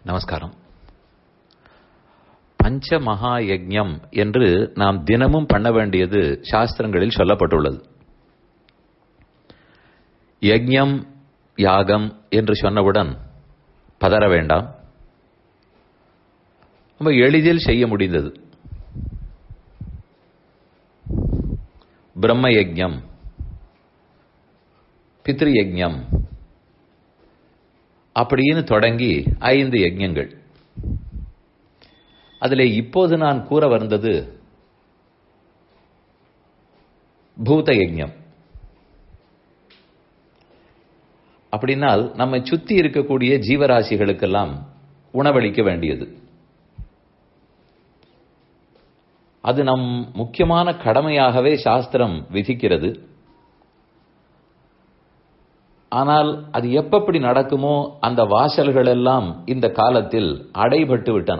நமஸ்காரம் பஞ்ச மகா யஜ்ஞம் என்று நாம் தினமும் பண்ண வேண்டியது சாஸ்திரங்களில் சொல்லப்பட்டுள்ளது யஜ்ஞம் யாகம் என்று சொன்னவுடன் பதற வேண்டாம் ரொம்ப எளிதில் செய்ய முடிந்தது பிரம்ம யஜ்ஞம் பித்ரு யஜ்ஞம் அப்படின்னு தொடங்கி ஐந்து யஜ்ஞங்கள் அதில் இப்போது நான் கூற வந்தது பூத யஜ்ஞம் அப்படின்னால் நம்மை சுத்தி இருக்கக்கூடிய ஜீவராசிகளுக்கெல்லாம் உணவளிக்க வேண்டியது அது நம் முக்கியமான கடமையாகவே சாஸ்திரம் விதிக்கிறது ஆனால் அது எப்பப்படி நடக்குமோ அந்த வாசல்கள் எல்லாம் இந்த காலத்தில் அடைபட்டு விட்டன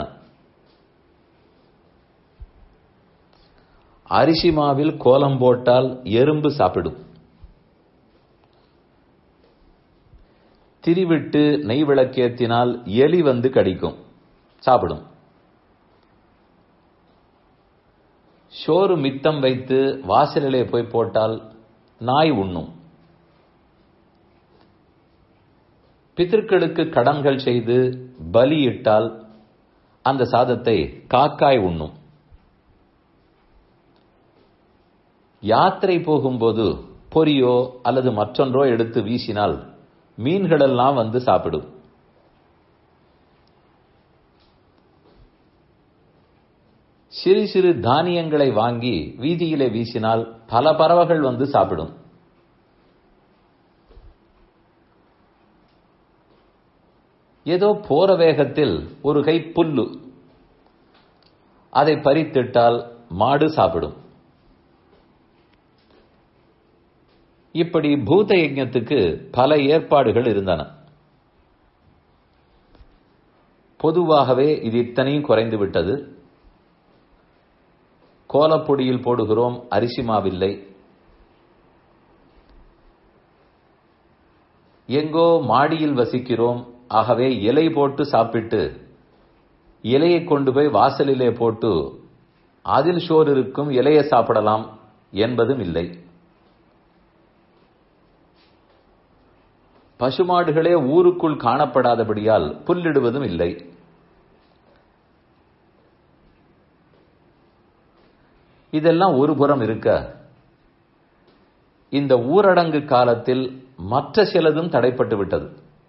அரிசி மாவில் கோலம் போட்டால் எறும்பு சாப்பிடும் திரிவிட்டு நெய் விளக்கேற்றினால் எலி வந்து கடிக்கும் சாப்பிடும் சோறு மித்தம் வைத்து வாசலிலே போய் போட்டால் நாய் உண்ணும் பித்திருக்களுக்கு கடன்கள் செய்து பலியிட்டால் அந்த சாதத்தை காக்காய் உண்ணும் யாத்திரை போகும்போது பொரியோ அல்லது மற்றொன்றோ எடுத்து வீசினால் மீன்களெல்லாம் வந்து சாப்பிடும் சிறு சிறு தானியங்களை வாங்கி வீதியிலே வீசினால் பல பறவைகள் வந்து சாப்பிடும் ஏதோ போற வேகத்தில் ஒரு கை புல்லு அதை பறித்திட்டால் மாடு சாப்பிடும் இப்படி பூத யஜ்ஞத்துக்கு பல ஏற்பாடுகள் இருந்தன பொதுவாகவே இது இத்தனையும் குறைந்து விட்டது கோலப்பொடியில் போடுகிறோம் அரிசி மாவில்லை எங்கோ மாடியில் வசிக்கிறோம் ஆகவே இலை போட்டு சாப்பிட்டு இலையை கொண்டு போய் வாசலிலே போட்டு அதில் சோறு இருக்கும் இலையை சாப்பிடலாம் என்பதும் இல்லை பசுமாடுகளே ஊருக்குள் காணப்படாதபடியால் புல்லிடுவதும் இல்லை இதெல்லாம் ஒரு புறம் இருக்க இந்த ஊரடங்கு காலத்தில் மற்ற சிலதும் தடைப்பட்டு விட்டது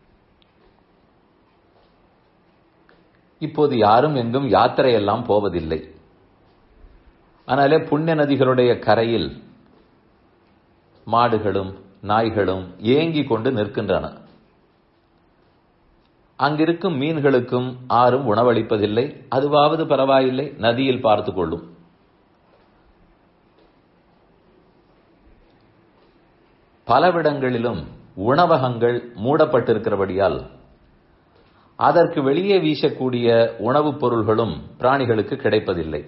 இப்போது யாரும் எங்கும் யாத்திரையெல்லாம் போவதில்லை ஆனாலே புண்ணிய நதிகளுடைய கரையில் மாடுகளும் நாய்களும் ஏங்கி கொண்டு நிற்கின்றன அங்கிருக்கும் மீன்களுக்கும் ஆரும் உணவளிப்பதில்லை அதுவாவது பரவாயில்லை நதியில் பார்த்து கொள்ளும் பலவிடங்களிலும் உணவகங்கள் மூடப்பட்டிருக்கிறபடியால் அதற்கு வெளியே வீசக்கூடிய உணவுப் பொருள்களும் பிராணிகளுக்கு கிடைப்பதில்லை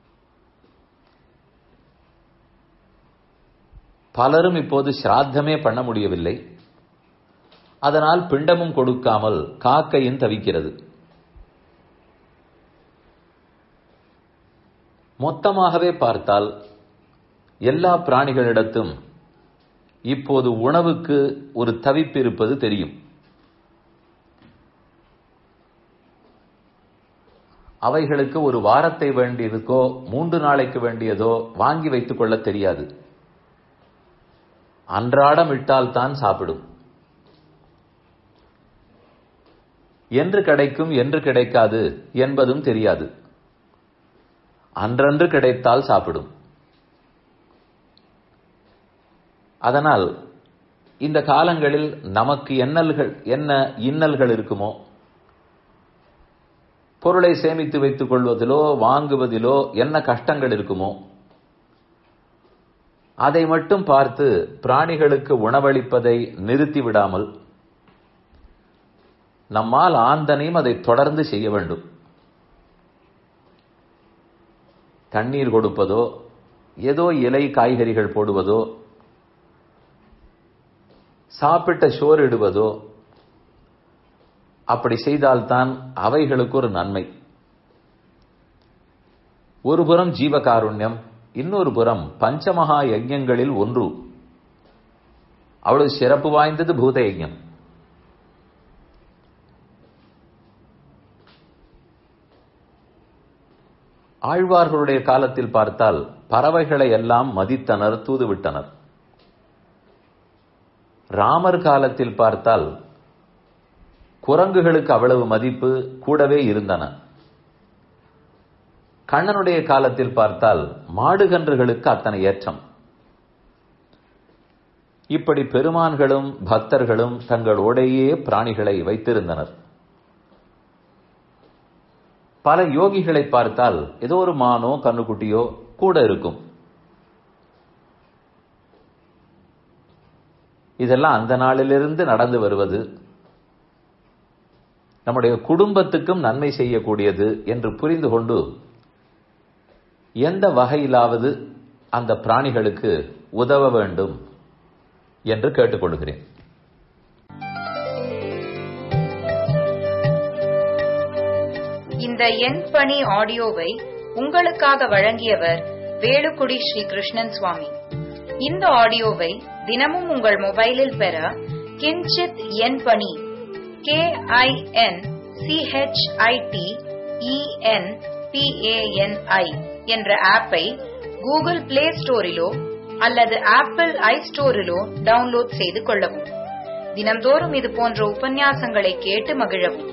பலரும் இப்போது சிராத்தமே பண்ண முடியவில்லை அதனால் பிண்டமும் கொடுக்காமல் காக்கையும் தவிக்கிறது மொத்தமாகவே பார்த்தால் எல்லா பிராணிகளிடத்தும் இப்போது உணவுக்கு ஒரு தவிப்பு இருப்பது தெரியும் அவைகளுக்கு ஒரு வாரத்தை வேண்டியதுக்கோ மூன்று நாளைக்கு வேண்டியதோ வாங்கி வைத்துக் கொள்ள தெரியாது அன்றாடம் இட்டால் தான் சாப்பிடும் என்று கிடைக்கும் என்று கிடைக்காது என்பதும் தெரியாது அன்றன்று கிடைத்தால் சாப்பிடும் அதனால் இந்த காலங்களில் நமக்கு எண்ணல்கள் என்ன இன்னல்கள் இருக்குமோ பொருளை சேமித்து வைத்துக் கொள்வதிலோ வாங்குவதிலோ என்ன கஷ்டங்கள் இருக்குமோ அதை மட்டும் பார்த்து பிராணிகளுக்கு உணவளிப்பதை நிறுத்தி விடாமல் நம்மால் ஆந்தனையும் அதை தொடர்ந்து செய்ய வேண்டும் தண்ணீர் கொடுப்பதோ ஏதோ இலை காய்கறிகள் போடுவதோ சாப்பிட்ட சோறு இடுவதோ அப்படி செய்தால்தான் அவைகளுக்கு ஒரு நன்மை ஒரு புறம் ஜீவகாருண்யம் இன்னொரு புறம் பஞ்சமகா யஜ்யங்களில் ஒன்று அவ்வளவு சிறப்பு வாய்ந்தது பூத யஜ்யம் ஆழ்வார்களுடைய காலத்தில் பார்த்தால் பறவைகளை எல்லாம் மதித்தனர் தூதுவிட்டனர் ராமர் காலத்தில் பார்த்தால் குரங்குகளுக்கு அவ்வளவு மதிப்பு கூடவே இருந்தன கண்ணனுடைய காலத்தில் பார்த்தால் மாடுகன்றுகளுக்கு அத்தனை ஏற்றம் இப்படி பெருமான்களும் பக்தர்களும் தங்களோடையே பிராணிகளை வைத்திருந்தனர் பல யோகிகளை பார்த்தால் ஏதோ ஒரு மானோ கண்ணுக்குட்டியோ கூட இருக்கும் இதெல்லாம் அந்த நாளிலிருந்து நடந்து வருவது நம்முடைய குடும்பத்துக்கும் நன்மை செய்யக்கூடியது என்று புரிந்து கொண்டு எந்த வகையிலாவது அந்த பிராணிகளுக்கு உதவ வேண்டும் என்று கேட்டுக்கொள்கிறேன் இந்த எண் பணி ஆடியோவை உங்களுக்காக வழங்கியவர் வேலுக்குடி ஸ்ரீ கிருஷ்ணன் சுவாமி இந்த ஆடியோவை தினமும் உங்கள் மொபைலில் பெற கிஞ்சித் எண் பணி கே ஐ என் சிஹெச்ஐடி இஎன் பிஏஎன்ஐ என்ற ஆப்பை கூகுள் பிளே ஸ்டோரிலோ அல்லது ஆப்பிள் ஐ ஸ்டோரிலோ டவுன்லோட் செய்து கொள்ளவும் தினம்தோறும் இது போன்ற உபன்யாசங்களை கேட்டு மகிழவும்